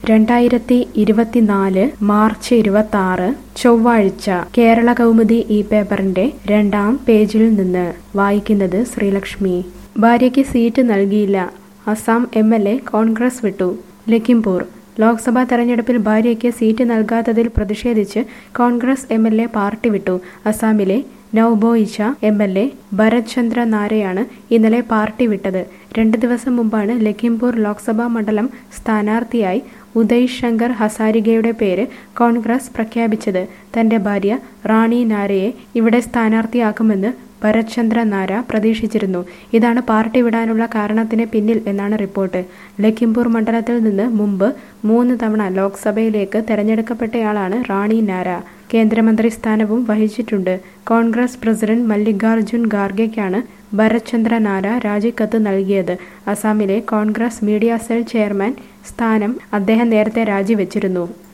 രണ്ടായിരത്തി ഇരുപത്തിനാല് മാർച്ച് ഇരുപത്തി ആറ് ചൊവ്വാഴ്ച കേരള കൗമുദി ഈ പേപ്പറിന്റെ രണ്ടാം പേജിൽ നിന്ന് വായിക്കുന്നത് ശ്രീലക്ഷ്മി ഭാര്യയ്ക്ക് സീറ്റ് നൽകിയില്ല Assam M L A Congress വിട്ടു ലഖിംപൂർ ലോക്സഭാ തെരഞ്ഞെടുപ്പിൽ ഭാര്യയ്ക്ക് സീറ്റ് നൽകാത്തതിൽ പ്രതിഷേധിച്ച് Congress M L A party വിട്ടു അസാമിലെ Naoboicha M L A Bharat Chandra നാരയാണ് ഇന്നലെ പാർട്ടി വിട്ടത് രണ്ട് ദിവസം മുമ്പാണ് ലഖിംപൂർ ലോക്സഭാ മണ്ഡലം സ്ഥാനാർത്ഥിയായി ഉദയ് ശങ്കർ ഹസാരികയുടെ പേര് കോൺഗ്രസ് പ്രഖ്യാപിച്ചത് തന്റെ ഭാര്യ റാണി നാരയെ ഇവിടെ സ്ഥാനാർത്ഥിയാക്കുമെന്ന് ഭരത് ചന്ദ്ര നാര പ്രതീക്ഷിച്ചിരുന്നു ഇതാണ് പാർട്ടി വിടാനുള്ള കാരണത്തിന് പിന്നിൽ എന്നാണ് റിപ്പോർട്ട് ലഖിംപൂർ മണ്ഡലത്തിൽ നിന്ന് മുമ്പ് മൂന്ന് തവണ ലോക്സഭയിലേക്ക് തെരഞ്ഞെടുക്കപ്പെട്ടയാളാണ് റാണി നാര കേന്ദ്രമന്ത്രി സ്ഥാനവും വഹിച്ചിട്ടുണ്ട് കോൺഗ്രസ് പ്രസിഡന്റ് മല്ലികാർജുൻ ഖാർഗെക്കാണ് ഭരത് ചന്ദ്ര നാര രാജിക്കത്ത് നൽകിയത് അസാമിലെ കോൺഗ്രസ് മീഡിയ സെൽ ചെയർമാൻ സ്ഥാനം അദ്ദേഹം നേരത്തെ രാജിവെച്ചിരുന്നു